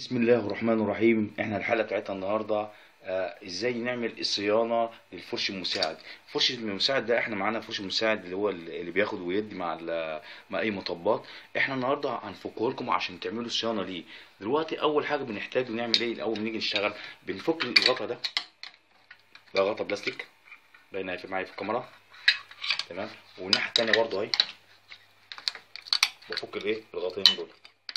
بسم الله الرحمن الرحيم احنا الحلقه بتاعتنا النهارده آه ازاي نعمل الصيانه للفرش المساعد الفرش المساعد ده احنا معانا فرش مساعد اللي هو اللي بياخد ويدي مع ال- مع اي مطبات احنا النهارده هنفكه لكم عشان تعملوا صيانه ليه دلوقتي اول حاجه بنحتاج نعمل ايه الاول ما نيجي نشتغل بنفك الغطا ده ده غطا بلاستيك باين هيفي معايا في الكاميرا تمام والناحيه التانيه برضه اهي بفك الايه الغطين دول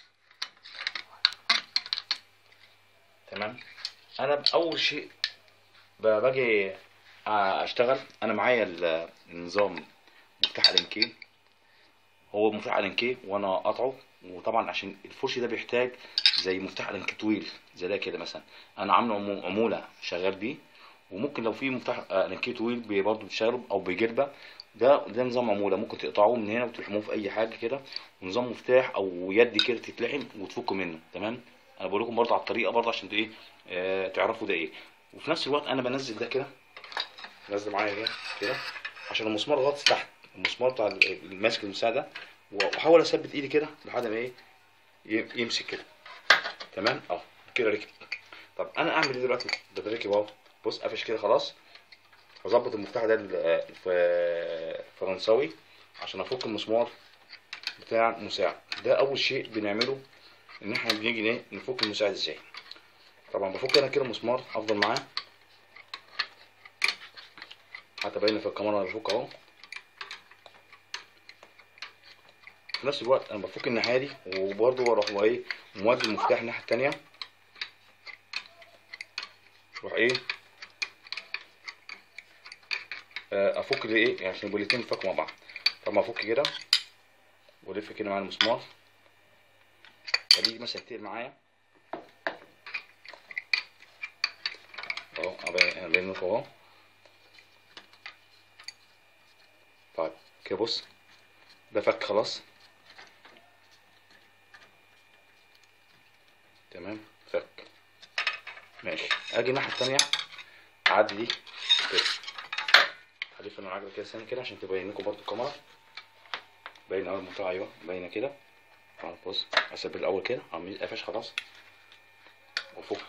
تمام انا باول شيء ب- باجي اشتغل انا معايا ال- النظام مفتاح الانكي هو مفتاح الانكي وانا قاطعه وطبعا عشان الفرش ده بيحتاج زي مفتاح الانكي طويل زي ده كده مثلا انا عامله عمو- عموله شغال بيه وممكن لو في مفتاح الانكي طويل بي- برضه بتشتغله او بجربه ده ده نظام عموله ممكن تقطعوه من هنا وتلحموه في اي حاجه كده ونظام مفتاح او يد كده تتلحم وتفكوا منه تمام انا بقول لكم برضه على الطريقه برضه عشان ايه آه تعرفوا ده ايه وفي نفس الوقت انا بنزل ده كده نزل معايا ده كده عشان المسمار غطس تحت المسمار بتاع ال- الماسك المساعد ده واحاول اثبت ايدي كده لحد ما ايه ي- يمسك كده تمام اه كده ركب طب انا اعمل ايه دلوقتي ده ركب اهو بص قفش كده خلاص هظبط المفتاح ده ال- الف- الفرنساوي عشان افك المسمار بتاع المساعد ده اول شيء بنعمله ان احنا بنيجي ايه نفك المساعد ازاي طبعا بفك انا كده مسمار افضل معاه حتى باين في الكاميرا انا بفك اهو في نفس الوقت انا بفك الناحيه دي وبرضه بروح ايه مودي المفتاح الناحيه التانيه اروح ايه آه، افك الايه يعني عشان يبقوا الاتنين يفكوا مع بعض طب افك كده والف كده مع المسمار خليه مثلا يتقل معايا اهو أبين- ابين لكم اهو طيب كده بص ده فك خلاص تمام فك ماشي اجي الناحيه التانية اعدي دي كده هلف انا العجله كده ثانيه كده عشان تبين لكم برضو الكاميرا باين اول منطقه ايوه باينه كده اهو بص اثبت الاول كده عم قفش خلاص وفك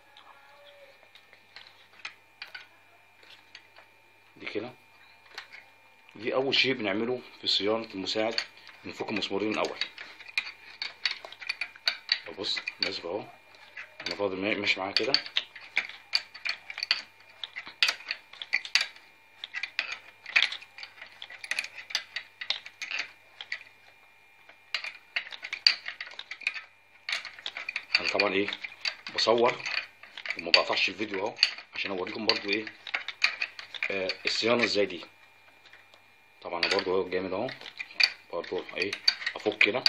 دي كده دي اول شيء بنعمله في صيانه المساعد بنفك المسمارين الاول بص نازل اهو انا فاضل ما- ماشي معاه كده انا طبعا ايه بصور وما بقطعش الفيديو اهو عشان اوريكم برضو ايه آه الصيانه ازاي دي طبعا انا برضو اهو جامد اهو برضو ايه افك كده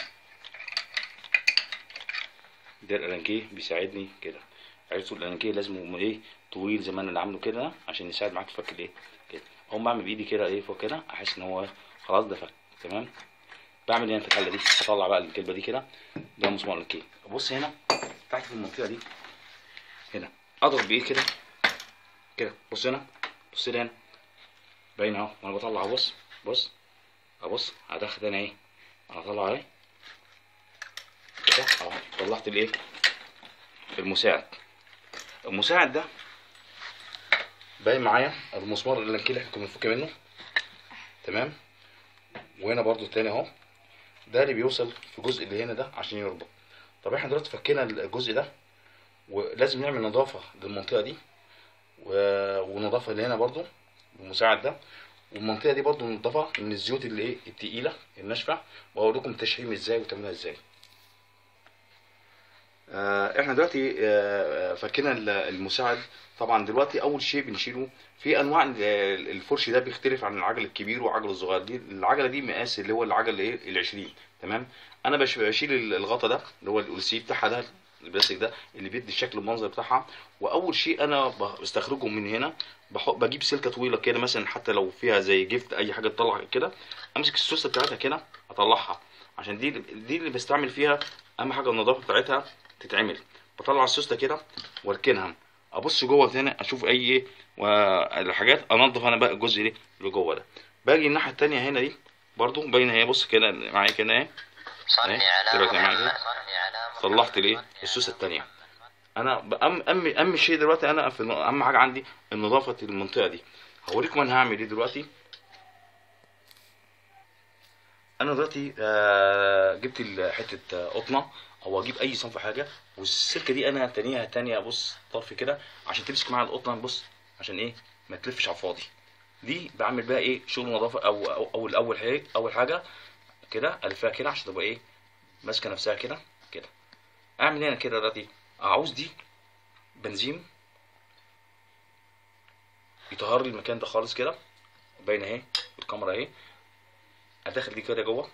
ده الالانكيه بيساعدني كده عرفتوا الالانكيه لازم يبقى ايه طويل زي ما انا اللي عامله كده عشان يساعد معاك في فك الايه كده اقوم بعمل بايدي كده ايه فوق كده احس ان هو خلاص ده فك تمام بعمل ايه في الحله دي هطلع بقى الكلبه دي كده ده مسمار الالانكيه بص هنا تحت في المنطقه دي هنا اضغط بايد كده كده بص هنا بص لي هنا باين اهو وانا بطلع اهو بص بص ابص هدخل انا ايه انا هطلع اهي كده اهو طلعت الايه المساعد المساعد ده باين معايا المسمار اللي اللي احنا كنا بنفك منه تمام وهنا برضو التاني اهو ده اللي بيوصل في الجزء اللي هنا ده عشان يربط طب احنا دلوقتي فكينا الجزء ده ولازم نعمل نظافة للمنطقة دي و- ونظافة اللي هنا برضو المساعد ده والمنطقة دي برضو نظافة من الزيوت اللي ايه التقيلة الناشفة وهقول لكم التشحيم ازاي وتعملها ازاي آه، احنا دلوقتي آه، آه، فكينا ال- المساعد طبعا دلوقتي اول شيء بنشيله في انواع ال- الفرش ده بيختلف عن العجل الكبير والعجل الصغير دي العجله دي مقاس اللي هو العجل ايه ال 20 تمام انا بش- بشيل ال- الغطا ده اللي هو السي بتاعها ده البلاستيك ده اللي بيدي الشكل المنظر بتاعها واول شيء انا ب- بستخرجه من هنا بح- بجيب سلكه طويله كده مثلا حتى لو فيها زي جفت اي حاجه تطلع كده امسك السوسته بتاعتها كده اطلعها عشان دي دي اللي بستعمل فيها اهم حاجه النظافه بتاعتها تتعمل بطلع السوسته كده واركنها ابص جوه هنا اشوف اي ايه والحاجات انضف انا بقى الجزء ده اللي جوه ده باجي الناحيه التانية هنا دي برضو باينه هي بص كده معايا كده اهي صلي إيه؟ على دلوقتي معايا محمد كده. صلي على محمد طلعت الايه السوسه التانية انا ب- أم أم أهم شيء دلوقتي انا في اهم حاجه عندي نظافه المنطقه دي هوريكم انا هعمل ايه دلوقتي انا دلوقتي آه، جبت ال- حته آه، قطنه او اجيب اي صنف حاجه والسلكه دي انا تانيها تانية بص طرف كده عشان تمسك معايا القطنه بص عشان ايه ما تلفش على الفاضي دي بعمل بيها ايه شغل نظافه او او اول اول حاجه اول حاجه كده الفها كده عشان تبقى ايه ماسكه نفسها كده كده اعمل هنا كده دلوقتي عاوز دي بنزين يطهر لي المكان ده خالص كده باين اهي الكاميرا اهي ادخل دي كده جوه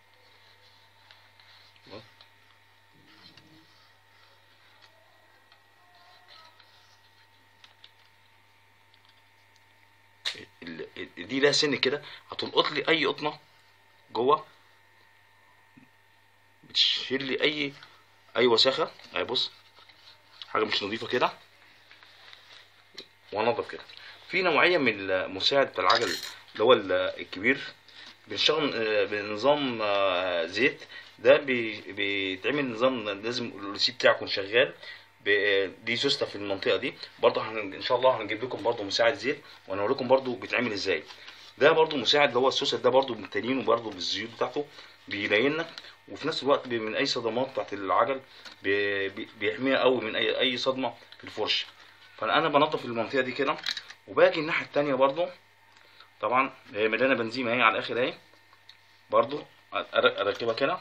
ال- ال- دي لها سن كده هتلقط لي اي قطنه جوه بتشيل لي اي اي وساخه اهي بص حاجه مش نظيفه كده وانضف كده في نوعيه من المساعد بتاع العجل اللي هو ال- الكبير بنشتغل آه، بنظام آه، زيت ده بي- بيتعمل نظام لازم الريسي بتاعه يكون شغال ب- دي سوسته في المنطقه دي برضه هن- ان شاء الله هنجيب لكم برضه مساعد زيت وهنوريكم برضه بيتعمل ازاي ده برضه مساعد اللي هو السوست ده برضه متنين وبرضه بالزيوت بتاعته بيلينك وفي نفس الوقت بي- من اي صدمات بتاعت العجل بي- بي- بيحميها قوي من اي اي صدمه في الفرش فانا بنضف المنطقه دي كده وباجي الناحيه التانيه برضه طبعا هي مليانه بنزين اهي على الاخر اهي برضو أر- اركبها كده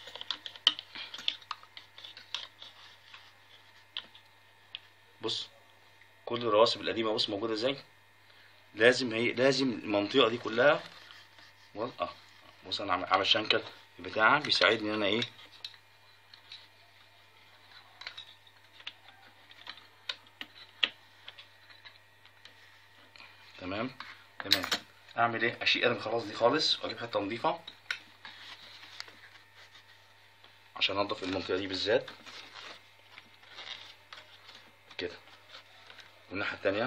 بص كل الرواسب القديمه بص موجوده ازاي لازم هي لازم المنطقه دي كلها و- اه بص انا عامل عامل شنكل بتاعها بيساعدني ان انا ايه تمام تمام اعمل ايه اشيل ارمي خلاص دي خالص واجيب حته نظيفه عشان انضف المنطقه دي بالذات كده والناحيه التانية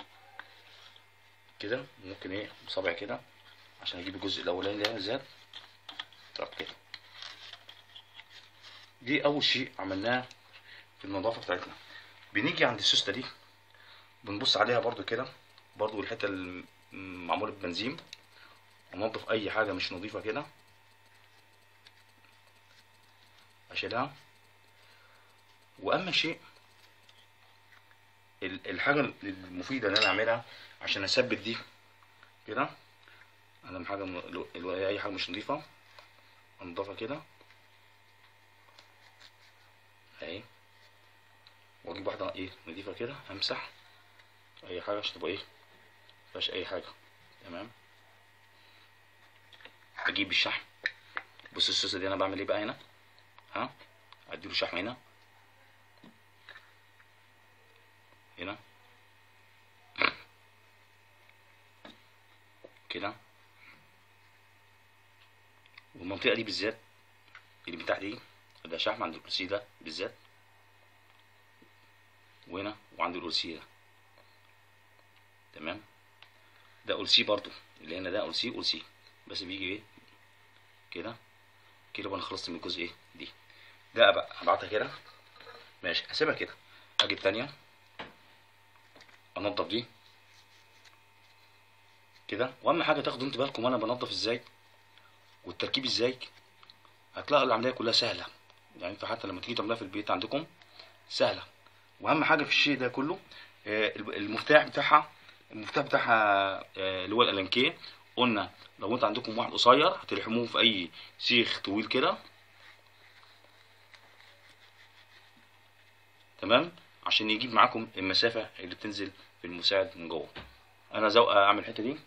كده ممكن ايه بصبعي كده عشان اجيب الجزء الاولاني ده بالذات طب كده دي اول شيء عملناه في النظافه بتاعتنا بنيجي عند السوسته دي بنبص عليها برضو كده برضو الحته المعموله ببنزين انضف اي حاجه مش نظيفه كده اشيلها واهم شيء ال- الحاجه المفيده اللي انا اعملها عشان اثبت دي كده انا حاجه م- لو- لو اي حاجه مش نظيفه انضفها كده اهي واجيب واحده ايه نظيفه كده امسح اي حاجه عشان تبقى ايه مفيهاش اي حاجه تمام اجيب الشحم بص السوسه دي انا بعمل ايه بقى هنا ها اديله شحم هنا هنا كده والمنطقه دي بالذات اللي من تحت دي ده شحم عند الكرسي ده بالذات وهنا وعند الكرسي ده تمام ده ألسي برضو اللي هنا ده ألسي ألسي بس بيجي ايه كده كده وانا خلصت من الجزء ايه دي ده ابقى ابعتها كده ماشي هسيبها كده اجي التانية انضف دي كده واهم حاجه تاخدوا انتوا بالكم وانا بنضف ازاي والتركيب ازاي هتلاقوا العمليه كلها سهله يعني انتوا حتى لما تيجي تعملوها في البيت عندكم سهله واهم حاجه في الشيء ده كله آه، المفتاح بتاعها المفتاح بتاعها آه، اللي هو الالانكيه قلنا لو انت عندكم واحد قصير هتلحموه في اي سيخ طويل كده تمام عشان يجيب معاكم المسافه اللي بتنزل في المساعد من جوه انا زو اعمل الحته دي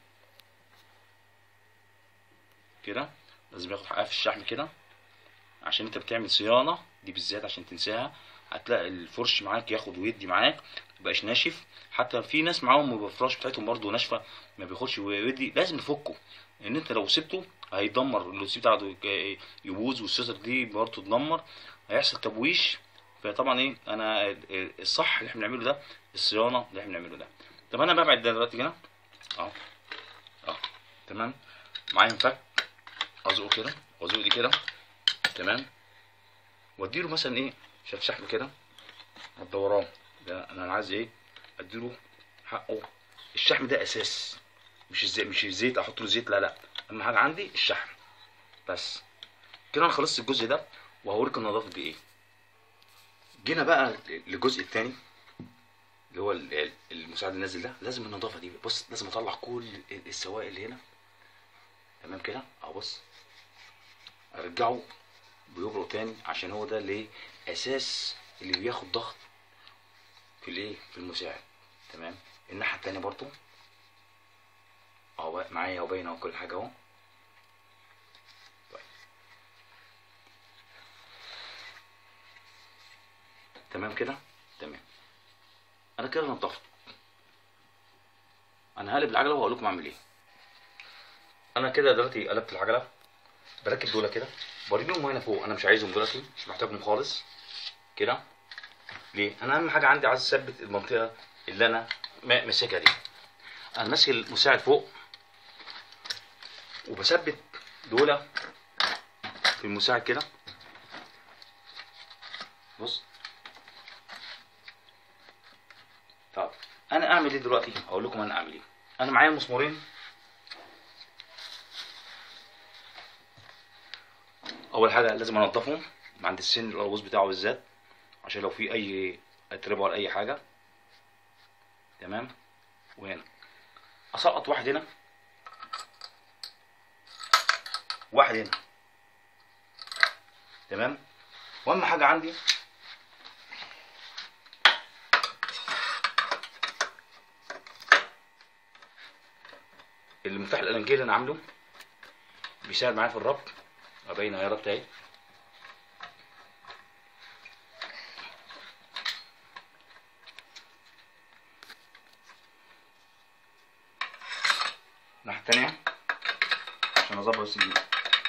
كده لازم ياخد حقها في الشحم كده عشان انت بتعمل صيانه دي بالذات عشان تنساها هتلاقي الفرش معاك ياخد ويدي معاك مبقاش ناشف حتى في ناس معاهم الفراش بتاعتهم برضو ناشفه ما بياخدش ويدي لازم تفكه ان انت لو سبته هيدمر اللوسي بتاعته يبوظ والسيسر دي برضه تدمر هيحصل تبويش فطبعا ايه انا الصح اللي احنا بنعمله ده الصيانه اللي احنا بنعمله ده طب انا ببعد ده دلوقتي هنا اهو اهو تمام معايا مفك ازقه كده وازق دي كده تمام واديله مثلا ايه شاف شحم كده الدوران ده انا عايز ايه اديله حقه الشحم ده اساس مش الزيت مش الزيت احط له زيت لا لا اهم حاجه عندي الشحم بس كده انا خلصت الجزء ده وهوريك النظافه دي ايه جينا بقى للجزء التاني اللي هو ال- ال- المساعد النازل ده لازم النظافه دي بص لازم اطلع كل ال- السوائل اللي هنا تمام كده اهو بص ارجعه بيبرق تاني عشان هو ده اللي إيه؟ اساس اللي بياخد ضغط في الايه في المساعد تمام الناحيه التانيه برضو اهو بقى معايا وباينه وكل حاجه اهو طيب. تمام كده تمام انا كده نضفت انا هقلب العجله وهقول لكم اعمل ايه انا كده دلوقتي قلبت العجله بركب دول كده برميهم هنا فوق انا مش عايزهم دلوقتي مش محتاجهم خالص كده ليه انا اهم حاجه عندي عايز اثبت المنطقه اللي انا ما- ماسكها دي انا ماسك المساعد فوق وبثبت دول في المساعد كده بص طب انا اعمل ايه دلوقتي اقول لكم انا اعمل ايه انا معايا مسمارين اول حاجه لازم انضفهم عند السن القربوز بتاعه بالذات عشان لو في اي اتربه ولا اي حاجه تمام وهنا اسقط واحد هنا واحد هنا تمام واهم حاجه عندي المفتاح الالنجيه اللي انا عامله بيساعد معايا في الربط ابين اهي ربط اهي الناحيه التانيه عشان اظبط بس الجيب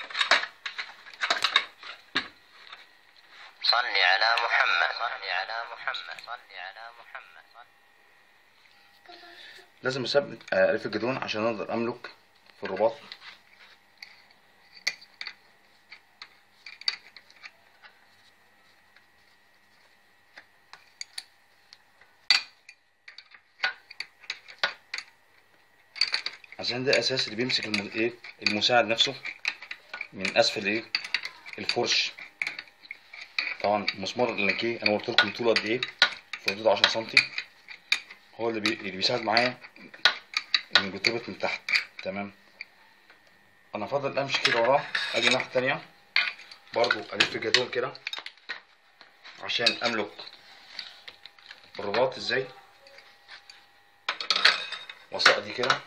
صل على محمد صل على محمد صل على محمد صل لازم اثبت آه، الف الجدران عشان اقدر املك في الرباط عشان ده اساس اللي بيمسك الم... ايه المساعد نفسه من اسفل ايه الفرش طبعا مسمار اللاكيه انا قلت لكم طوله قد ايه في حدود 10 سنتي هو اللي, بي... اللي بيساعد معايا ان بيتربط من تحت تمام انا فاضل امشي كده وراه اجي الناحيه التانية برضو الف الجدول كده عشان املك الرباط ازاي وسط دي كده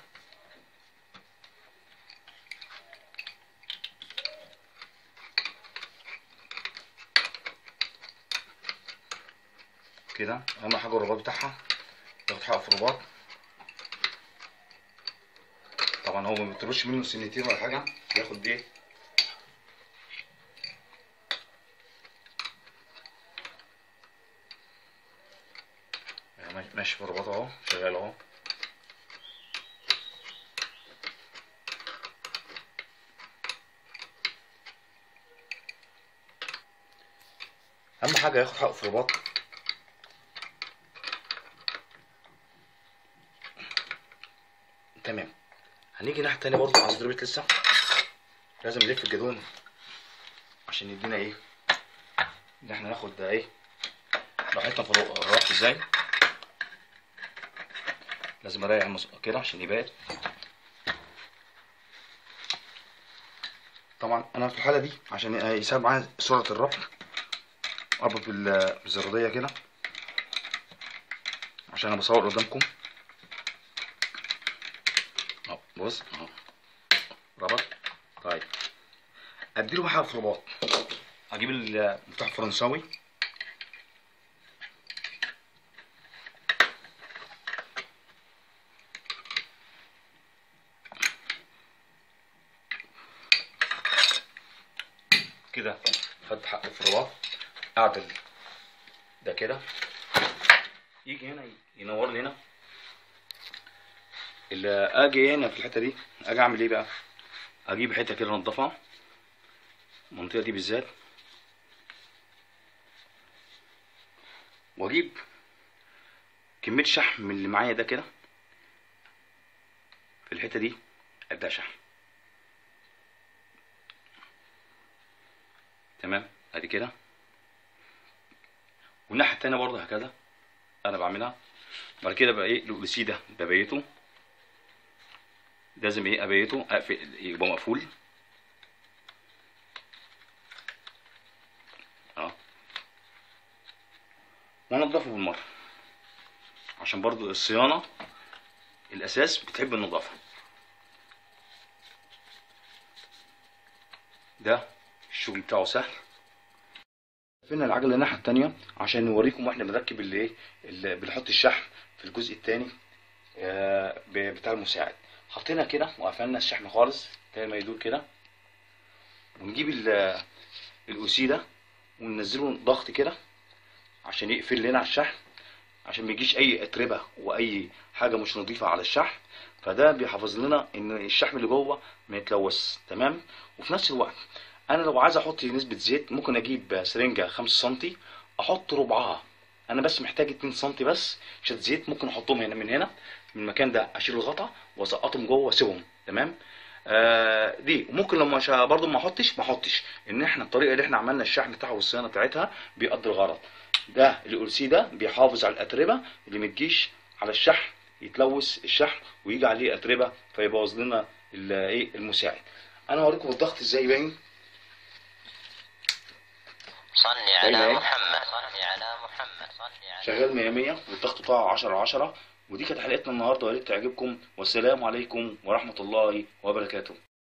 كده اهم حاجه الرباط بتاعها ياخد حقه في الرباط طبعا هو ما بيطلبش منه سنتين ولا حاجه ياخد ايه ماشي- ماشي في الرباط اهو شغال اهو اهم حاجه ياخد حقه في الرباط تمام هنيجي الناحيه التانية برضه عايز ضربة لسه لازم نلف الجدون عشان يدينا ايه ان احنا ناخد ده ايه راحتنا في الرو- الربط ازاي لازم اريح المس... كده عشان يبان طبعا انا في الحاله دي عشان يساعد معايا سرعه الربط اربط بال- بالزراديه كده عشان انا بصور قدامكم اهو بص اهو ربط طيب اديله بقى في رباط اجيب المفتاح الفرنساوي كده خد حقه في الرباط اعدل ده كده يجي هنا ينور لي هنا اللي اجي هنا في الحته دي اجي اعمل ايه بقى اجيب حته كده انضفها المنطقه دي بالذات واجيب كميه شحم من اللي معايا ده كده في الحته دي ابدا شحم تمام ادي كده والناحيه التانيه برضه هكذا انا بعملها بعد كده بقى ايه الاوليسي ده ببيته لازم ايه ابيته اقفل يبقى مقفول اه وانضفه بالمره عشان برضو الصيانه الاساس بتحب النظافه ده الشغل بتاعه سهل فين العجله الناحيه التانية عشان نوريكم واحنا بنركب اللي ايه اللي بنحط الشحم في الجزء التاني آه، ب- بتاع المساعد حطينا كده وقفلنا الشحم خالص زي ما يدور كده ونجيب ال- الاوسي ده وننزله ضغط كده عشان يقفل لنا على الشحم عشان ما يجيش اي اتربه واي حاجه مش نظيفه على الشحم فده بيحافظ لنا ان الشحم اللي جوه ما يتلوث تمام وفي نفس الوقت انا لو عايز احط نسبه زيت ممكن اجيب سرنجه 5 سم احط ربعها انا بس محتاج 2 سم بس شويه زيت ممكن احطهم هنا من هنا من المكان ده اشيل الغطا واسقطهم جوه واسيبهم تمام آه دي وممكن لما مش برضه ما احطش ما احطش ان احنا الطريقه اللي احنا عملنا الشحم بتاعها والصيانه بتاعتها بيقضي الغرض ده الاولسي ده بيحافظ على الاتربه اللي ما تجيش على الشحم يتلوث الشحم ويجي عليه اتربه فيبوظ لنا ال- ايه المساعد انا هوريكم الضغط ازاي باين صل أين على أين؟ محمد صل على محمد صل على شغال 100 100 والضغط بتاعه 10 10 ودي كانت حلقتنا النهارده ويا ريت تعجبكم والسلام عليكم ورحمه الله وبركاته